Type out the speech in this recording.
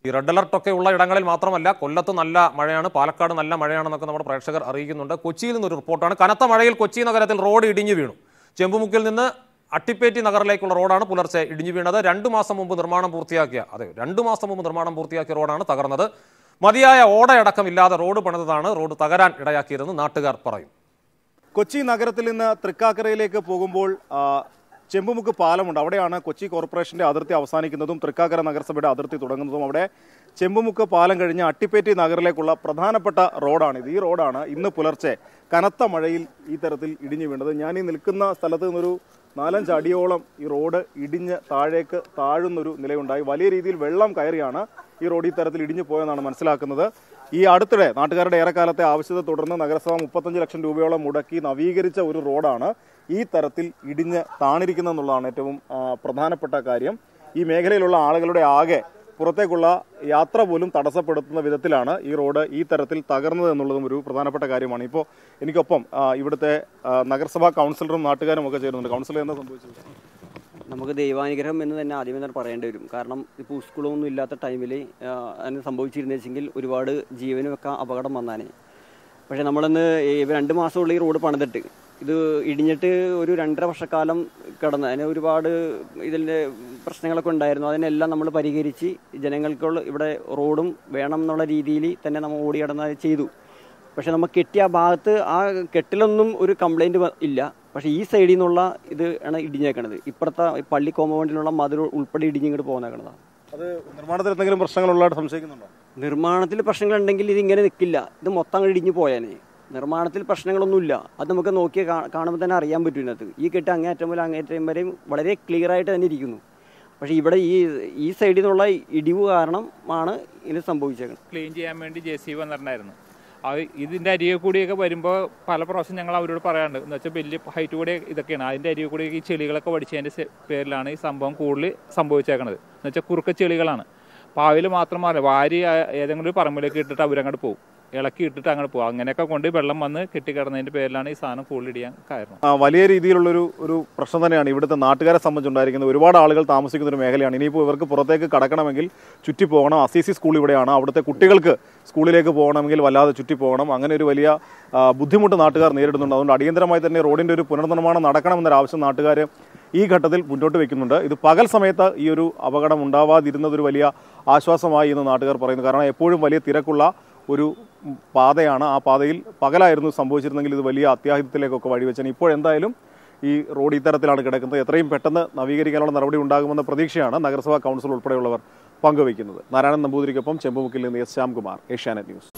ഈ red alert ഒക്കെ ഉള്ള ഇടങ്ങളിൽ മാത്രമല്ല കൊല്ലത്ത് നല്ല മഴയാണ് പാലക്കാട് നല്ല മഴയാണെന്നൊക്കെ നമ്മുടെ പ്രേക്ഷകർ അറിയിക്കുന്നുണ്ട് കൊച്ചിയിൽ നിന്നൊരു റിപ്പോർട്ടാണ് കനത്ത മഴയിൽ കൊച്ചി നഗരത്തിൽ റോഡ് ഇടിഞ്ഞു വീണു ചെമ്പുമുക്കിൽ നിന്ന് അട്ടിപ്പേറ്റി നഗറിലേക്കുള്ള റോഡാണ് പുലർച്ചെ ഇടിഞ്ഞു വീണത് രണ്ടു മാസം മുമ്പ് നിർമ്മാണം പൂർത്തിയാക്കിയ അതെ രണ്ടു മാസം മുമ്പ് നിർമ്മാണം പൂർത്തിയാക്കിയ റോഡാണ് തകർന്നത് മതിയായ ഓടയടക്കം ഇല്ലാതെ റോഡ് പണിതതാണ് റോഡ് തകരാൻ ഇടയാക്കിയതെന്ന് നാട്ടുകാർ പറയും കൊച്ചി നഗരത്തിൽ നിന്ന് തൃക്കാക്കരയിലേക്ക് പോകുമ്പോൾ ആ, ചെമ്പുമുക്ക് പാലമുണ്ട് അവിടെയാണ് കൊച്ചി കോർപ്പറേഷന്റെ അതിർത്തി അവസാനിക്കുന്നതും തൃക്കാക്കര നഗരസഭയുടെ അതിർത്തി തുടങ്ങുന്നതും അവിടെ ചെമ്പുമുക്ക് പാലം കഴിഞ്ഞ് അട്ടിപ്പേറ്റി നഗറിലേക്കുള്ള പ്രധാനപ്പെട്ട റോഡാണിത് ഈ റോഡാണ് ഇന്ന് പുലർച്ചെ കനത്ത മഴയിൽ ഈ തരത്തിൽ ഇടിഞ്ഞു വീണത് ഞാൻ ഈ നിൽക്കുന്ന സ്ഥലത്ത് നിന്നൊരു നാലഞ്ച് അടിയോളം ഈ റോഡ് ഇടിഞ്ഞ് താഴേക്ക് താഴുന്നൊരു നിലയുണ്ടായി വലിയ രീതിയിൽ വെള്ളം കയറിയാണ് ഈ റോഡ് ഈ തരത്തിൽ ഇടിഞ്ഞു പോയെന്നാണ് മനസ്സിലാക്കുന്നത് ഈ അടുത്തിടെ നാട്ടുകാരുടെ ഏറെക്കാലത്തെ ആവശ്യത്തെ തുടർന്ന് നഗരസഭ മുപ്പത്തഞ്ച് ലക്ഷം രൂപയോളം മുടക്കി നവീകരിച്ച ഒരു റോഡാണ് ഈ തരത്തിൽ ഇടിഞ്ഞ് താണിരിക്കുന്നതെന്നുള്ളതാണ് ഏറ്റവും ആ, പ്രധാനപ്പെട്ട കാര്യം ഈ മേഖലയിലുള്ള ആളുകളുടെ ആകെ പുറത്തേക്കുള്ള യാത്ര പോലും തടസ്സപ്പെടുത്തുന്ന വിധത്തിലാണ് ഈ റോഡ് ഈ തരത്തിൽ തകർന്നത് എന്നുള്ളതും ഒരു പ്രധാനപ്പെട്ട കാര്യമാണ് ഇപ്പോൾ എനിക്കൊപ്പം ആ, ഇവിടുത്തെ ആ, നഗരസഭാ കൗൺസിലറും നാട്ടുകാരും ഒക്കെ ചേരുന്നുണ്ട് കൗൺസിലർ എന്താ സംഭവിച്ചത് നമുക്ക് ദൈവാനുഗ്രഹം എന്ന് തന്നെ ആദ്യമേ തന്നെ പറയേണ്ടി വരും കാരണം ഇപ്പോൾ സ്കൂളൊന്നും ഇല്ലാത്ത ടൈമിൽ അതിന് സംഭവിച്ചിരുന്നെങ്കിൽ ഒരുപാട് ജീവനൊക്കെ അപകടം വന്നാനേ പക്ഷേ നമ്മളിന്ന് ഈ രണ്ട് മാസമുള്ള ഈ റോഡ് പണിതിട്ട് ഇത് ഇടിഞ്ഞിട്ട് ഒരു രണ്ടര വർഷക്കാലം കിടന്ന് അതിന് ഒരുപാട് ഇതിൻ്റെ പ്രശ്നങ്ങളൊക്കെ ഉണ്ടായിരുന്നു അതിനെല്ലാം നമ്മൾ പരിഹരിച്ച് ജനങ്ങൾക്കുള്ള ഇവിടെ റോഡും വേണം എന്നുള്ള രീതിയിൽ തന്നെ നമ്മൾ ഓടി കിടന്ന് അത് ചെയ്തു പക്ഷെ നമ്മൾ കെട്ടിയ ആ ഭാഗത്ത് ആ കെട്ടിലൊന്നും ഒരു കംപ്ലൈൻറ്റ് ഇല്ല പക്ഷേ ഈ സൈഡിൽ നിന്നുള്ള ഇത് ആണ് ഇടിഞ്ഞേക്കണത് ഇപ്പുറത്തെ ഈ പള്ളി കോമ്പൗണ്ടിലുള്ള മതിൽ ഉൾപ്പെടെ ഇടിഞ്ഞിങ്ങോട്ട് പോകുന്നേക്കണതാണ് അത് നിർമ്മാണത്തിൽ എന്തെങ്കിലും പ്രശ്നങ്ങളുള്ളതായിട്ട് സംശയിക്കുന്നുണ്ടോ നിർമ്മാണത്തിൽ പ്രശ്നങ്ങളുണ്ടെങ്കിൽ ഇത് ഇങ്ങനെ നിൽക്കില്ല ഇത് മൊത്തം അങ്ങ് ഇടിഞ്ഞു പോയാനെ നിർമ്മാണത്തിൽ പ്രശ്നങ്ങളൊന്നുമില്ല അത് നമുക്ക് നോക്കി കാണുമ്പോൾ തന്നെ അറിയാൻ പറ്റും ഇതിനകത്ത് ഈ കെട്ട് അങ്ങേറ്റം മുതൽ അങ്ങേറ്റം വരെയും വളരെ ക്ലിയർ ആയിട്ട് തന്നെ ഇരിക്കുന്നു പക്ഷേ ഇവിടെ ഈ ഈ സൈഡിൽ നിന്നുള്ള ഇടിവ് കാരണമാണ് ഇത് സംഭവിച്ചേക്കുന്നത് ക്ലീൻ ചെയ്യാൻ വേണ്ടി ജെ സി വന്നിട്ടുണ്ടായിരുന്നു അത് ഇതിൻ്റെ അരികെ കൂടിയൊക്കെ വരുമ്പോൾ പല പ്രാവശ്യം ഞങ്ങൾ അവരോട് പറയാറുണ്ട് എന്ന് വെച്ചാൽ വലിയ ഹൈറ്റ് കൂടി ഇതൊക്കെയാണ് അതിൻ്റെ അരികെ കൂടി ഈ ചെളികളൊക്കെ വടിച്ചതിൻ്റെ സെ- പേരിലാണ് ഈ സംഭവം കൂടുതൽ സംഭവിച്ചേക്കണത് എന്ന് വെച്ചാൽ കുറുക്ക ചെളികളാണ് പാവിൽ മാത്രമല്ല വാരി ആ- ഏതെങ്കിലും ഒരു പറമ്പിലേക്ക് ഇട്ടിട്ട് അവരങ്ങോട്ട് പോകും ഇളക്കി ഇട്ടിട്ട് അങ്ങോട്ട് പോകും അങ്ങനെയൊക്കെ കൊണ്ട് വെള്ളം വന്ന് കെട്ടിക്കിടന്നതിൻ്റെ പേരിലാണ് ഈ സാധനം കൂടുതൽ ഇടിയാൻ കാരണം ആ, വലിയ രീതിയിലുള്ളൊരു ഒരു പ്രശ്നം തന്നെയാണ് ഇവിടുത്തെ നാട്ടുകാരെ സംബന്ധിച്ചുണ്ടായിരിക്കുന്നത് ഒരുപാട് ആളുകൾ താമസിക്കുന്ന ഒരു മേഖലയാണ് ഇനിയിപ്പോൾ ഇവർക്ക് പുറത്തേക്ക് കടക്കണമെങ്കിൽ ചുറ്റി പോകണം അസീസി സ്കൂൾ ഇവിടെയാണ് അവിടുത്തെ കുട്ടികൾക്ക് സ്കൂളിലേക്ക് പോകണമെങ്കിൽ വല്ലാതെ ചുറ്റി പോകണം അങ്ങനെ ഒരു വലിയ ആ, ബുദ്ധിമുട്ട് നാട്ടുകാർ നേരിടുന്നുണ്ട് അതുകൊണ്ട് അടിയന്തരമായി തന്നെ റോഡിന്റെ ഒരു പുനർനിർമ്മാണം നടക്കണമെന്നൊരു ആവശ്യം നാട്ടുകാർ ഈ ഘട്ടത്തിൽ മുന്നോട്ട് വെക്കുന്നുണ്ട് ഇത് പകൽ സമയത്ത് ഈ ഒരു അപകടം ഉണ്ടാവാതിരുന്നത് ഒരു വലിയ ആശ്വാസമായി എന്ന് നാട്ടുകാർ പറയുന്നു കാരണം എപ്പോഴും വലിയ തിരക്കുള്ള ഒരു പാതയാണ് ആ പാതയിൽ പകലായിരുന്നു സംഭവിച്ചിരുന്നെങ്കിൽ ഇത് വലിയ അത്യാഹിതത്തിലേക്കൊക്കെ വഴിവെച്ചാൽ ഇപ്പോഴെന്തായാലും ഈ റോഡ് ഇത്തരത്തിലാണ് കിടക്കുന്നത് എത്രയും പെട്ടെന്ന് നവീകരിക്കാനുള്ള നടപടി ഉണ്ടാകുമെന്ന പ്രതീക്ഷയാണ് നഗരസഭാ കൗൺസിൽ ഉൾപ്പെടെയുള്ളവർ പങ്കുവയ്ക്കുന്നത് നാരായണൻ നമ്പൂതിരിക്കൊപ്പം ചെമ്പുമുക്കിൽ നിന്ന് എസ് ശ്യാംകുമാർ ഏഷ്യാനെറ്റ് ന്യൂസ്